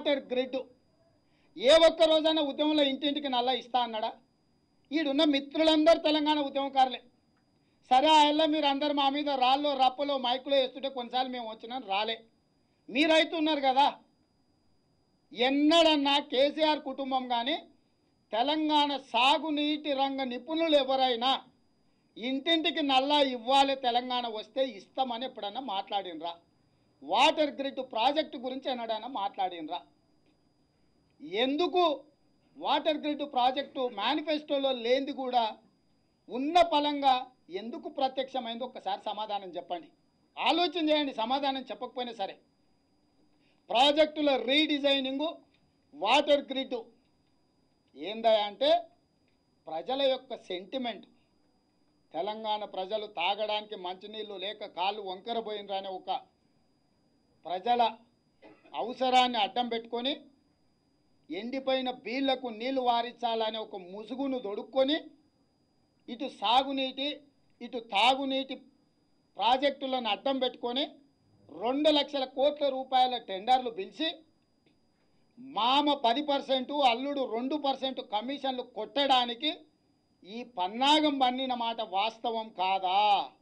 water grid ఏ ఒక్క రోజైనా ఉద్యమంలో ఇంటింటికి నల్ల ఇస్తా అన్నాడా ఈడున్న మిత్రులందరూ తెలంగాణ ఉద్యమకారులే సరే ఆయన మీరు అందరు మా మీద రాళ్ళు రప్పలో మైకులో వేస్తుంటే కొన్నిసార్లు మేము వచ్చినాం రాలే మీరైతే ఉన్నారు కదా ఎన్నడన్నా కేసీఆర్ కుటుంబం కానీ తెలంగాణ సాగునీటి రంగ నిపుణులు ఎవరైనా ఇంటింటికి నల్లా ఇవ్వాలి తెలంగాణ వస్తే ఇస్తామని ఎప్పుడన్నా మాట్లాడినరా వాటర్ గ్రిడ్ ప్రాజెక్టు గురించి ఎన్నడన్నా మాట్లాడినరా ఎందుకు వాటర్ గ్రిడ్ ప్రాజెక్టు మేనిఫెస్టోలో లేనిది కూడా ఉన్న పలంగా ఎందుకు ప్రత్యక్షమైంది ఒక్కసారి సమాధానం చెప్పండి ఆలోచన చేయండి సమాధానం చెప్పకపోయినా సరే ప్రాజెక్టుల రీడిజైనింగు వాటర్ గ్రిడ్ ఏందా అంటే ప్రజల యొక్క సెంటిమెంట్ తెలంగాణ ప్రజలు తాగడానికి మంచినీళ్ళు లేక కాళ్ళు వంకరపోయినరా అనే ఒక ప్రజల అవసరాన్ని అడ్డం పెట్టుకొని ఎండిపోయిన బీళ్లకు నీళ్లు వారించాలనే ఒక ముసుగును దొడుక్కొని ఇటు సాగునీటి ఇటు తాగునీటి ప్రాజెక్టులను అడ్డం పెట్టుకొని రెండు లక్షల కోట్ల రూపాయల టెండర్లు పిలిచి మామ పది పర్సెంటు అల్లుడు రెండు పర్సెంట్ కమిషన్లు కొట్టడానికి ఈ పన్నాగం పన్నిన మాట వాస్తవం కాదా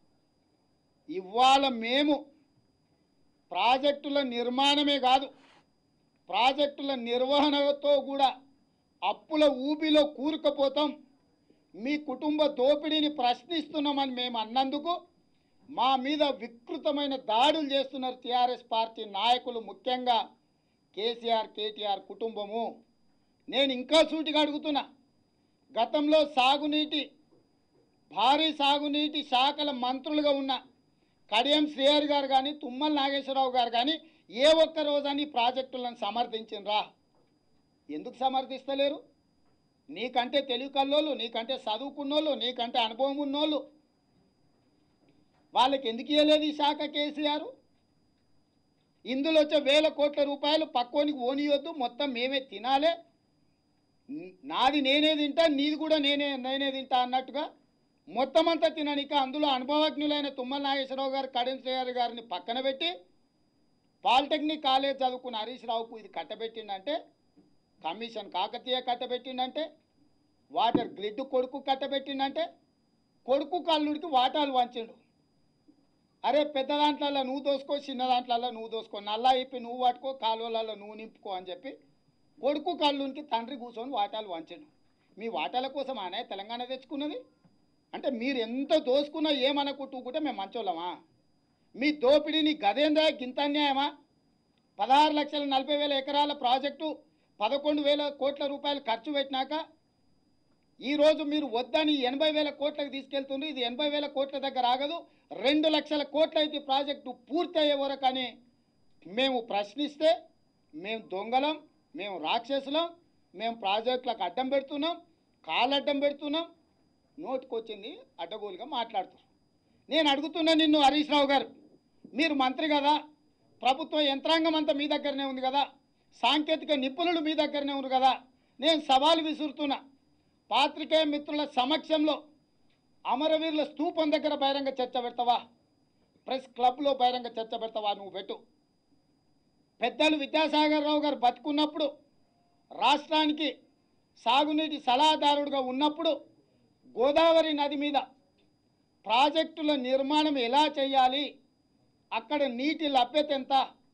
ఇవాళ మేము ప్రాజెక్టుల నిర్మాణమే కాదు ప్రాజెక్టుల నిర్వహణతో కూడా అప్పుల ఊబిలో కూరుకుపోతాం మీ కుటుంబ దోపిడీని ప్రశ్నిస్తున్నామని మేము అన్నందుకు మా మీద వికృతమైన దాడులు చేస్తున్నారు టీఆర్ఎస్ పార్టీ నాయకులు ముఖ్యంగా కేసీఆర్ కేటీఆర్ కుటుంబము నేను ఇంకా సూటిగా అడుగుతున్నా గతంలో సాగునీటి భారీ సాగునీటి శాఖల మంత్రులుగా ఉన్న కడియం శ్రీహరి గారు కానీ తుమ్మల నాగేశ్వరరావు గారు కానీ ఏ ఒక్క రోజని ఈ ప్రాజెక్టులను సమర్థించినరా ఎందుకు సమర్థిస్తలేరు నీకంటే తెలివి కల్లోళ్ళు నీకంటే చదువుకున్నోళ్ళు నీకంటే అనుభవం ఉన్నోళ్ళు వాళ్ళకి ఎందుకు ఇవ్వలేదు ఈ శాఖ కేసీఆర్ ఇందులో వచ్చే వేల కోట్ల రూపాయలు పక్కోనికి ఓనియొద్దు మొత్తం మేమే తినాలే న్- నాది నేనే తింటా నీది కూడా నేనే నేనే తింటా అన్నట్టుగా మొత్తం అంతా తిననిక అందులో అనుభవజ్ఞులైన తుమ్మల నాగేశ్వరరావు గారు కడియం శ్రీహరి గారిని పక్కన పెట్టి పాలిటెక్నిక్ కాలేజ్ చదువుకున్న హరీష్ రావుకు ఇది కట్టబెట్టిండంటే కమిషన్ కాకతీయ కట్టబెట్టిండంటే వాటర్ గ్రిడ్ కొడుకు కట్టబెట్టిండంటే కొడుకు కల్లుడికి వాటాలు వంచిండు అరే పెద్ద దాంట్లలో నువ్వు దోసుకో చిన్న దాంట్లలో నువ్వు దోసుకో నల్లా ఇప్పి నువ్వు పట్టుకో కాలువలలో నువ్వు నింపుకో అని చెప్పి కొడుకు కల్లునికి తండ్రి కూర్చొని వాటాలు వంచండు మీ వాటాల కోసం ఆయన తెలంగాణ తెచ్చుకున్నది అంటే మీరు ఎంత దోసుకున్నా ఏమనుకుంటూ మేము మంచోళ్ళమా మీ దోపిడీని గదేందా గింత అన్యాయమా పదహారు లక్షల నలభై వేల ఎకరాల ప్రాజెక్టు పదకొండు వేల కోట్ల రూపాయలు ఖర్చు పెట్టినాక ఈరోజు మీరు వద్దని ఎనభై వేల కోట్లకు తీసుకెళ్తుండ్రు ఇది ఎనభై వేల కోట్ల దగ్గర ఆగదు రెండు లక్షల కోట్ల అయితే ఈ ప్రాజెక్టు పూర్తి అయ్యే వరకు అని మేము ప్రశ్నిస్తే మేము దొంగలం మేము రాక్షసులం మేము ప్రాజెక్టులకు అడ్డం పెడుతున్నాం కాలు అడ్డం పెడుతున్నాం నోటికొచ్చింది అడ్డగోలుగా మాట్లాడుతున్నారు నేను అడుగుతున్నా నిన్ను హరీష్ రావు గారు మీరు మంత్రి కదా ప్రభుత్వ యంత్రాంగం అంతా మీ దగ్గరనే ఉంది కదా సాంకేతిక నిపుణులు మీ దగ్గరనే ఉన్నారు కదా నేను సవాలు విసురుతున్నా పాత్రికేయ మిత్రుల సమక్షంలో అమరవీరుల స్తూపం దగ్గర బహిరంగ చర్చ పెడతావా ప్రెస్ క్లబ్లో బహిరంగ చర్చ పెడతావా నువ్వు పెట్టు పెద్దలు విద్యాసాగర్ రావు గారు బతుకున్నప్పుడు రాష్ట్రానికి సాగునీటి సలహాదారుడుగా ఉన్నప్పుడు గోదావరి నది మీద ప్రాజెక్టుల నిర్మాణం ఎలా చేయాలి అక్కడ నీటి లభ్యత ఎంత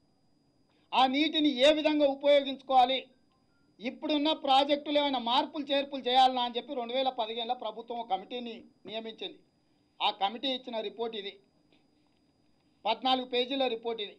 ఆ నీటిని ఏ విధంగా ఉపయోగించుకోవాలి ఇప్పుడున్న ప్రాజెక్టులు ఏమైనా మార్పులు చేర్పులు చేయాలన్నా అని చెప్పి రెండు వేల పదిహేనులో ప్రభుత్వం ఒక కమిటీని నియమించింది ఆ కమిటీ ఇచ్చిన రిపోర్ట్ ఇది పద్నాలుగు పేజీల రిపోర్ట్ ఇది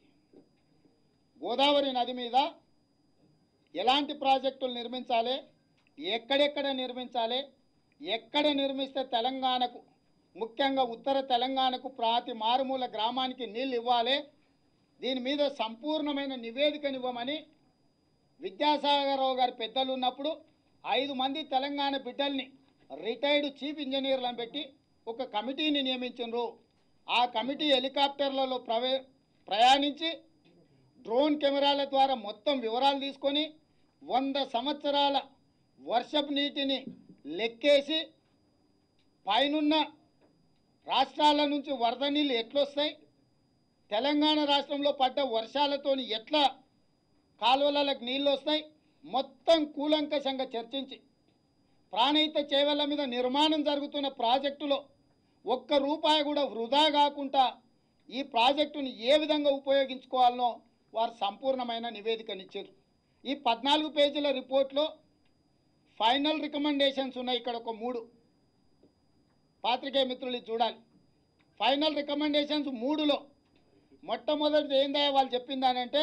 గోదావరి నది మీద ఎలాంటి ప్రాజెక్టులు నిర్మించాలి ఎక్కడెక్కడ నిర్మించాలి ఎక్కడ నిర్మిస్తే తెలంగాణకు ముఖ్యంగా ఉత్తర తెలంగాణకు ప్రతి మారుమూల గ్రామానికి నీళ్ళు ఇవ్వాలి దీని మీద సంపూర్ణమైన నివేదికనివ్వమని విద్యాసాగరరావు గారి పెద్దలు ఉన్నప్పుడు ఐదు మంది తెలంగాణ బిడ్డల్ని రిటైర్డ్ చీఫ్ ఇంజనీర్లను పెట్టి ఒక కమిటీని నియమించారు ఆ కమిటీ హెలికాప్టర్లలో ప్రవే ప్రయాణించి డ్రోన్ కెమెరాల ద్వారా మొత్తం వివరాలు తీసుకొని వంద సంవత్సరాల వర్షపు నీటిని లెక్కేసి పైనున్న రాష్ట్రాల నుంచి వరద నీళ్ళు ఎట్లొస్తాయి తెలంగాణ రాష్ట్రంలో పడ్డ వర్షాలతోని ఎట్లా కాలువలకు నీళ్ళు వస్తాయి మొత్తం కూలంకషంగా చర్చించి ప్రాణహిత చేవెళ్ల మీద నిర్మాణం జరుగుతున్న ప్రాజెక్టులో ఒక్క రూపాయి కూడా వృధా కాకుండా ఈ ప్రాజెక్టును ఏ విధంగా ఉపయోగించుకోవాలనో వారు సంపూర్ణమైన నివేదికనిచ్చారు ఈ పద్నాలుగు పేజీల రిపోర్ట్లో ఫైనల్ రికమెండేషన్స్ ఉన్నాయి ఇక్కడ ఒక మూడు పాత్రికేయ మిత్రులు ఇది చూడాలి ఫైనల్ రికమెండేషన్స్ మూడులో మొట్టమొదటిది ఏందా వాళ్ళు చెప్పిందానంటే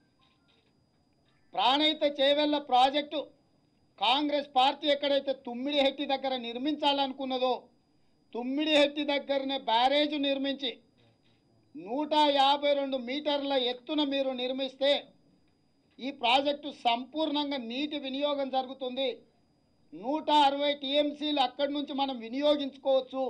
ప్రాణహిత చేవెళ్ళ ప్రాజెక్టు కాంగ్రెస్ పార్టీ ఎక్కడైతే తుమ్మిడి హెట్టి దగ్గర నిర్మించాలనుకున్నదో తుమ్మిడి హెట్టి దగ్గరనే బ్యారేజ్ నిర్మించి నూట యాభై రెండు మీటర్ల ఎత్తున మీరు నిర్మిస్తే ఈ ప్రాజెక్టు సంపూర్ణంగా నీటి వినియోగం జరుగుతుంది నూట అరవై టీఎంసీలు అక్కడి నుంచి మనం వినియోగించుకోవచ్చు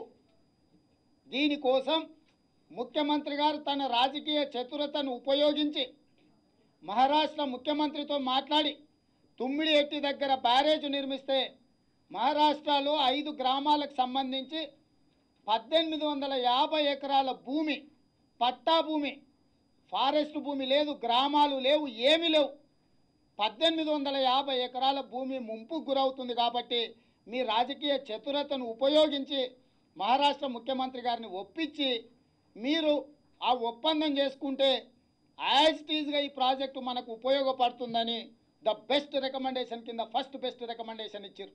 దీనికోసం ముఖ్యమంత్రి గారు తన రాజకీయ చతురతను ఉపయోగించి మహారాష్ట్ర ముఖ్యమంత్రితో మాట్లాడి తుమ్మిడి ఎట్టి దగ్గర బ్యారేజ్ నిర్మిస్తే మహారాష్ట్రలో ఐదు గ్రామాలకు సంబంధించి పద్దెనిమిది వందల యాభై ఎకరాల భూమి పట్టా భూమి ఫారెస్ట్ భూమి లేదు గ్రామాలు లేవు ఏమీ లేవు పద్దెనిమిది వందల యాభై ఎకరాల భూమి ముంపుకు గురవుతుంది కాబట్టి మీ రాజకీయ చతురతను ఉపయోగించి మహారాష్ట్ర ముఖ్యమంత్రి గారిని ఒప్పించి మీరు ఆ ఒప్పందం చేసుకుంటే యాజ్ టీజ్గా ఈ ప్రాజెక్టు మనకు ఉపయోగపడుతుందని ద బెస్ట్ రికమెండేషన్ కింద ఫస్ట్ బెస్ట్ రికమెండేషన్ ఇచ్చారు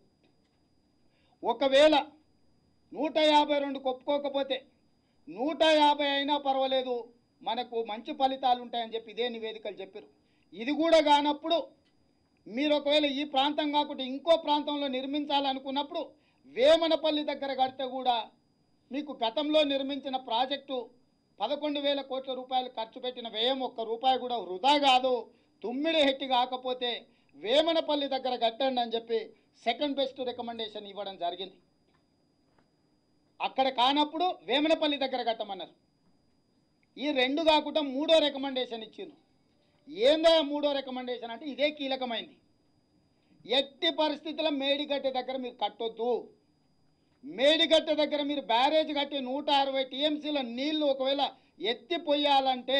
ఒకవేళ నూట యాభై రెండు ఒప్పుకోకపోతే నూట యాభై అయినా పర్వాలేదు మనకు మంచి ఫలితాలు ఉంటాయని చెప్పి ఇదే నివేదికలు చెప్పారు ఇది కూడా కానప్పుడు మీరు ఒకవేళ ఈ ప్రాంతం కాకుండా ఇంకో ప్రాంతంలో నిర్మించాలనుకున్నప్పుడు వేమనపల్లి దగ్గర కడితే కూడా మీకు గతంలో నిర్మించిన ప్రాజెక్టు పదకొండు వేల కోట్ల రూపాయలు ఖర్చు పెట్టిన వ్యయం ఒక్క రూపాయి కూడా వృధా కాదు తుమ్మిడి హెట్టి కాకపోతే వేమనపల్లి దగ్గర కట్టండి అని చెప్పి సెకండ్ బెస్ట్ రికమెండేషన్ ఇవ్వడం జరిగింది అక్కడ కానప్పుడు వేమనపల్లి దగ్గర కట్టమన్నారు ఈ రెండు కాకుండా మూడో రికమెండేషన్ ఇచ్చిండ్రు ఏందా మూడో రికమెండేషన్ అంటే ఇదే కీలకమైంది ఎట్టి పరిస్థితుల్లో మేడిగడ్డ దగ్గర మీరు కట్టొద్దు మేడిగడ్డ దగ్గర మీరు బ్యారేజ్ కట్టి నూట అరవై టీఎంసీల నీళ్లు ఒకవేళ ఎత్తిపోయాలంటే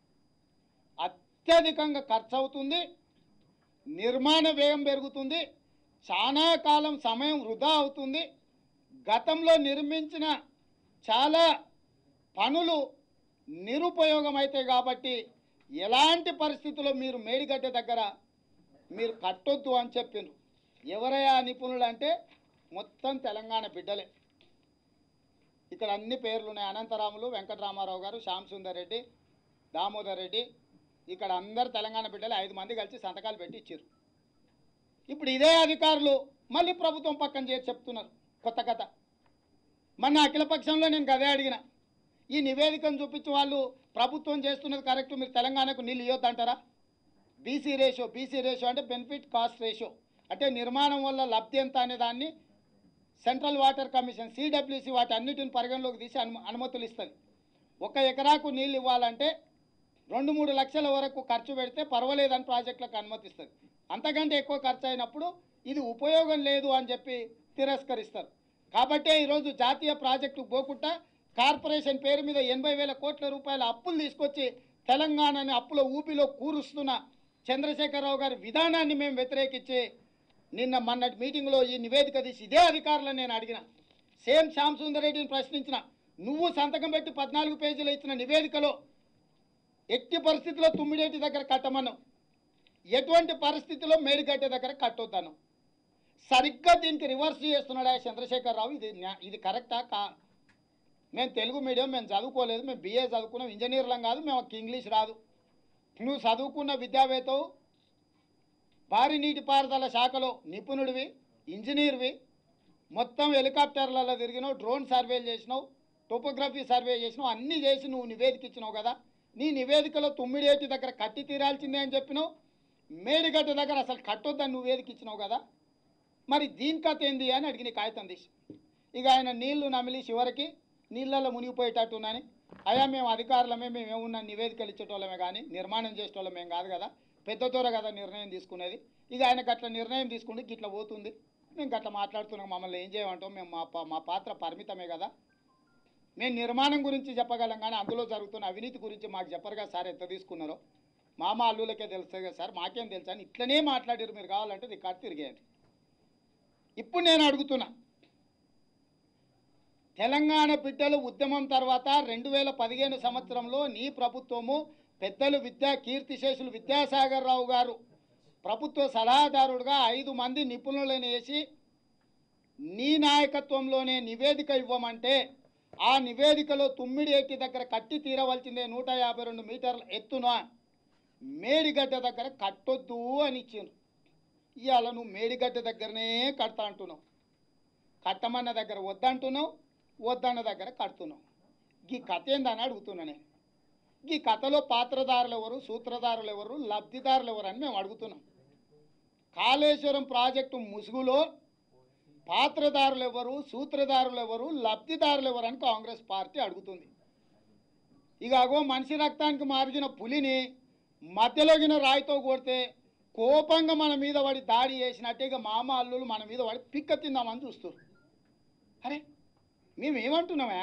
అత్యధికంగా ఖర్చు అవుతుంది నిర్మాణ వ్యయం పెరుగుతుంది చాలా కాలం సమయం వృధా అవుతుంది గతంలో నిర్మించిన చాలా పనులు నిరుపయోగం అవుతాయి కాబట్టి ఎలాంటి పరిస్థితుల్లో మీరు మేడిగడ్డ దగ్గర మీరు కట్టొద్దు అని చెప్పిండ్రు ఎవరయ్యా నిపుణులు అంటే మొత్తం తెలంగాణ బిడ్డలే ఇక్కడ అన్ని పేర్లు ఉన్నాయి అనంతరాములు వెంకటరామారావు గారు శ్యామ్ సుందర్ రెడ్డి దామోదర్ రెడ్డి ఇక్కడ అందరు తెలంగాణ బిడ్డలు ఐదు మంది కలిసి సంతకాలు పెట్టి ఇచ్చారు ఇప్పుడు ఇదే అధికారులు మళ్ళీ ప్రభుత్వం పక్కన చేసి చెప్తున్నారు కొత్త కథ మొన్న అఖిలపక్షంలో నేను గదే అడిగిన ఈ నివేదికను చూపించి వాళ్ళు ప్రభుత్వం చేస్తున్నది కరెక్ట్ మీరు తెలంగాణకు నీళ్ళు ఇవ్వద్దంటారా బీసీ రేషియో బీసీ రేషియో అంటే బెనిఫిట్ కాస్ట్ రేషియో అంటే నిర్మాణం వల్ల లబ్ధి ఎంత అనే దాన్ని సెంట్రల్ వాటర్ కమిషన్ సిడబ్ల్యూసి వాటి అన్నిటిని పరిగణలోకి తీసి అను అనుమతులు ఇస్తుంది ఒక ఎకరాకు నీళ్ళు ఇవ్వాలంటే రెండు మూడు లక్షల వరకు ఖర్చు పెడితే పర్వాలేదని ప్రాజెక్టులకు అనుమతిస్తుంది అంతకంటే ఎక్కువ ఖర్చు అయినప్పుడు ఇది ఉపయోగం లేదు అని చెప్పి తిరస్కరిస్తారు కాబట్టే ఈరోజు జాతీయ ప్రాజెక్టు పోకుండా కార్పొరేషన్ పేరు మీద ఎనభై వేల కోట్ల రూపాయల అప్పులు తీసుకొచ్చి తెలంగాణని అప్పుల ఊపిలో కూరుస్తున్న చంద్రశేఖరరావు గారి విధానాన్ని మేము వ్యతిరేకించి నిన్న మొన్నటి మీటింగ్లో ఈ నివేదిక తీసి ఇదే అధికారులను నేను అడిగిన సేమ్ శ్యామ్ సుందర్ రెడ్డిని ప్రశ్నించిన నువ్వు సంతకం పెట్టి పద్నాలుగు పేజీలు ఇచ్చిన నివేదికలో ఎట్టి పరిస్థితిలో తుమ్మిడేటి దగ్గర కట్టమన్నావు ఎటువంటి పరిస్థితిలో మేడిగడ్డ దగ్గర కట్టొద్దాను సరిగ్గా దీనికి రివర్స్ చేస్తున్నాడా చంద్రశేఖరరావు ఇది న్యా- ఇది కరెక్టా కా మేము తెలుగు మీడియం మేము చదువుకోలేదు మేము బిఏ చదువుకున్నాం ఇంజనీర్లం కాదు మేము ఇంగ్లీష్ రాదు నువ్వు చదువుకున్న విద్యావేత్తవు భారీ నీటిపారుదల శాఖలో నిపుణుడివి ఇంజనీర్వి మొత్తం హెలికాప్టర్లలో తిరిగినావు డ్రోన్ సర్వేలు చేసినావు టోపోగ్రఫీ సర్వే చేసినావు అన్నీ చేసి నువ్వు నివేదిక ఇచ్చినావు కదా నీ నివేదికలో తుమ్మిడేటి దగ్గర కట్టి తీరాల్సిందే అని చెప్పినావు మేడిగడ్డ దగ్గర అసలు కట్టొద్దని నువ్వు వేదిక ఇచ్చినావు కదా మరి దీని కథ ఏంది అని అడిగిన కాగితం తీసి ఇక ఆయన నీళ్లు నమిలి చివరికి నీళ్ళల్లో మునిగిపోయేటట్టున్నాని అయ్యా మేము అధికారులమే మేము ఏమున్నా నివేదికలు ఇచ్చేటోళ్ళమే కానీ నిర్మాణం చేసేటోళ్ళం ఏం కాదు కదా పెద్ద దూర కదా నిర్ణయం తీసుకునేది ఇక ఆయనకు అట్లా నిర్ణయం తీసుకుంటే గిట్లా పోతుంది మేము గట్లా మాట్లాడుతున్నాం మమ్మల్ని ఏం చేయమంటాం మేము మా పా- మా పాత్ర పరిమితమే కదా మేము నిర్మాణం గురించి చెప్పగలం కానీ అందులో జరుగుతున్న అవినీతి గురించి మాకు చెప్పరుగా సార్ ఎంత తీసుకున్నారో మామ అల్లులకే తెలుస్తుంది కదా సార్ మాకేం తెలుసా అని ఇట్లనే మాట్లాడారు మీరు కావాలంటే రికార్డు తిరిగేయండి ఇప్పుడు నేను అడుగుతున్నా తెలంగాణ బిడ్డలు ఉద్యమం తర్వాత రెండు వేల పదిహేను సంవత్సరంలో నీ ప్రభుత్వము పెద్దలు విద్యా కీర్తిశేషులు విద్యాసాగర్ రావు గారు ప్రభుత్వ సలహాదారుడుగా ఐదు మంది నిపుణులను వేసి నీ నాయకత్వంలోనే నివేదిక ఇవ్వమంటే ఆ నివేదికలో తుమ్మిడి ఎట్టి దగ్గర కట్టి తీరవలసిందే నూట యాభై రెండు మీటర్ల ఎత్తున మేడిగడ్డ దగ్గర కట్టొద్దు అని ఇచ్చిండ్రు ఇవాళ నువ్వు మేడిగడ్డ దగ్గరనే కడతా అంటున్నావు కట్టమన్న దగ్గర వద్దంటున్నావు వద్దన్న దగ్గర కడుతున్నావు ఈ కథ ఏందని అడుగుతున్నా నేను ఈ కథలో పాత్రదారులు ఎవరు సూత్రధారులు ఎవరు లబ్ధిదారులు ఎవరు అని మేము అడుగుతున్నాం కాళేశ్వరం ప్రాజెక్టు ముసుగులో పాత్రదారులు ఎవరు సూత్రధారులు ఎవరు లబ్ధిదారులు ఎవరు అని కాంగ్రెస్ పార్టీ అడుగుతుంది ఇక అగో మనిషి రక్తానికి మార్చిన పులిని మధ్యలోగిన రాయితో కొడితే కోపంగా మన మీద పడి దాడి చేసినట్టే ఇక మామ అల్లులు మన మీద పడి పిక్క తిందామని చూస్తారు అరే మేము ఏమంటున్నామా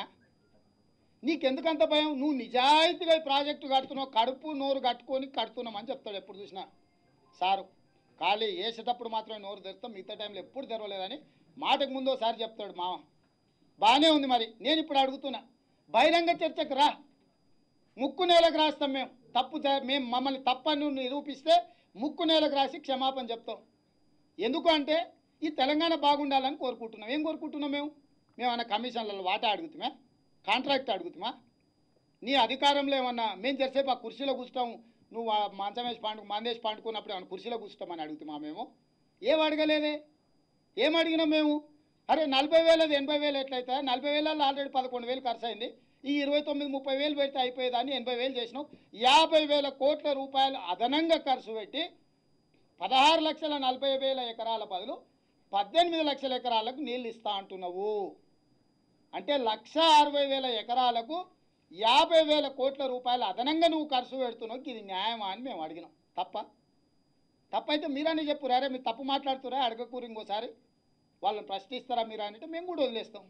నీకెందుకంత భయం నువ్వు నిజాయితీగా ఈ ప్రాజెక్టు కడుతున్నావు కడుపు నోరు కట్టుకొని కడుతున్నామని చెప్తాడు ఎప్పుడు చూసినా సారు ఖాళీ వేసేటప్పుడు మాత్రమే నోరు తెరుస్తాం మిగతా టైంలో ఎప్పుడు తెరవలేదని మాటకు ముందు ఒకసారి చెప్తాడు మామ బాగానే ఉంది మరి నేను ఇప్పుడు అడుగుతున్నా బహిరంగ చర్చకు రా ముక్కు నేలకు రాస్తాం మేము తప్పు జ- మేము మమ్మల్ని తప్పని నిరూపిస్తే ముక్కు నేలకు రాసి క్షమాపణ చెప్తాం ఎందుకు అంటే ఈ తెలంగాణ బాగుండాలని కోరుకుంటున్నాం ఏం కోరుకుంటున్నాం మేము మేము ఏమన్నా కమిషన్లలో వాటా అడుగుతామా కాంట్రాక్ట్ అడుగుతామా నీ అధికారంలో ఏమన్నా మేము తెరిసేపు ఆ కుర్చీలో కూర్చుంటాం నువ్వు ఆ మంచం వేసి పండు మందేసి పండుకున్నప్పుడు ఏమన్నా కుర్చీలో కూర్చుంటామని అడుగుతామా మేము ఏం అడగలేదే ఏం అడిగినాం మేము అరే నలభై వేలది ఎనభై వేలు ఎట్లయితే నలభై వేలలో ఆల్రెడీ పదకొండు వేలు ఖర్చు అయింది ఈ ఇరవై తొమ్మిది ముప్పై వేలు పెడితే అయిపోయేదాన్ని ఎనభై వేలు చేసినాం యాభై వేల కోట్ల రూపాయలు అదనంగా ఖర్చు పెట్టి పదహారు లక్షల నలభై వేల ఎకరాల బదులు పద్దెనిమిది లక్షల ఎకరాలకు నీళ్ళు ఇస్తా అంటున్నావు అంటే లక్ష అరవై వేల ఎకరాలకు యాభై వేల కోట్ల రూపాయలు అదనంగా నువ్వు ఖర్చు పెడుతున్నావు ఇది న్యాయమా అని మేము అడిగినాం తప్ప తప్పైతే మీరని చెప్పు అరే మీరు తప్పు మాట్లాడుతురా అడగకూరు ఇంకోసారి వాళ్ళని ప్రశ్నిస్తారా మీరు అంటే మేము కూడా వదిలేస్తాం